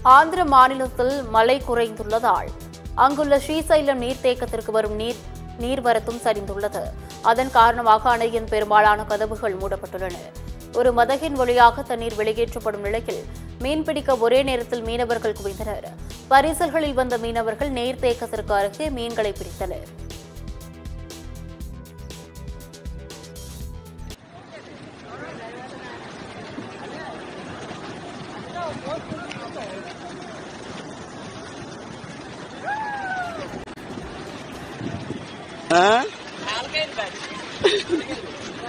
ஆந்திர மாநிலத்தில் மழை குறைந்துள்ளதால் அங்குள்ள ஸ்ரீசைலம் நீர்த்தேக்கத்திற்கு வரும் நீர் நீர்வரத்தும் சரிந்துள்ளது அதன் காரணமாக அணையின் பெரும்பாலான கதவுகள் மூடப்பட்டுள்ளன ஒரு மதகின் வழியாக தண்ணீர் வெளியேற்றப்படும் நிலையில் மீன்பிடிக்க ஒரே நேரத்தில் மீனவர்கள் குவிந்தனர் பரிசல்களில் வந்த மீனவர்கள் நீர்த்தேக்கத்திற்கு அருகே மீன்களை பிடித்தனர் ఆ?